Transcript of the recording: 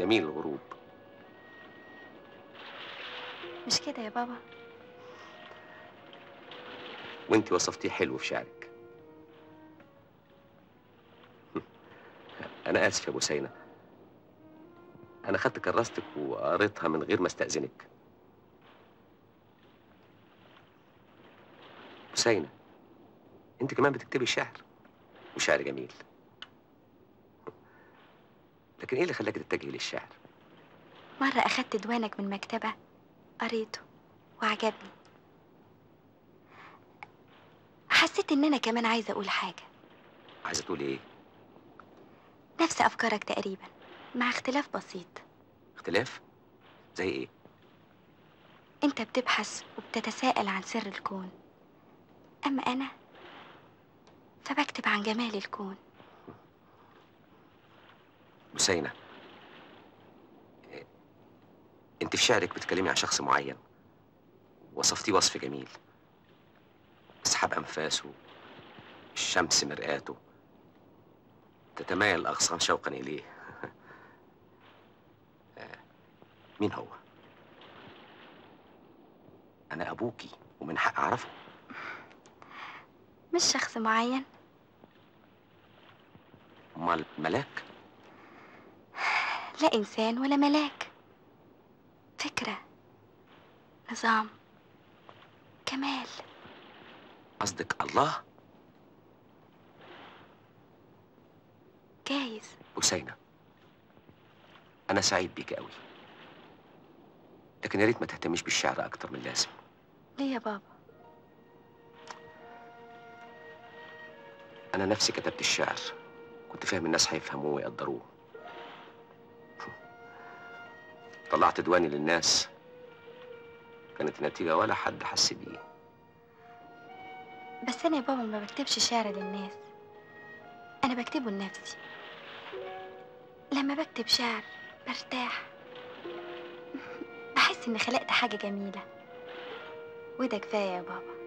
جميل الغروب مش كده يا بابا وانت وصفتيه حلو في شعرك انا اسف يا بوسينة انا خدت كراستك وقريتها من غير ما استأذنك بوسينة انت كمان بتكتبي شعر وشعر جميل لكن ايه اللي خلاك تتجهي للشعر مرة أخدت ديوانك من مكتبة قريته وعجبني حسيت إن أنا كمان عايزة أقول حاجة عايزه تقولي ايه نفس أفكارك تقريبا مع اختلاف بسيط اختلاف زي ايه أنت بتبحث وبتتساءل عن سر الكون أما أنا فبكتب عن جمال الكون بوسينة إيه، انت في شعرك بتكلمي عن شخص معين وصفتيه وصف جميل اسحاب انفاسه الشمس مرآته تتمايل الاغصان شوقا اليه آه، مين هو انا ابوكي ومن حق اعرفه مش شخص معين امال ملاك لا إنسان ولا ملاك فكرة نظام كمال قصدك الله جايز بوسينة أنا سعيد بيك قوي لكن يا ريت ما تهتميش بالشعر أكتر من اللازم ليه يا بابا أنا نفسي كتبت الشعر كنت فاهم الناس هيفهموه ويقدروه طلعت دواني للناس كانت النتيجة ولا حد حس بيه بس أنا يا بابا ما بكتبش شعر للناس أنا بكتبه لنفسي لما بكتب شعر برتاح بحس إني خلقت حاجة جميلة وده كفاية يا بابا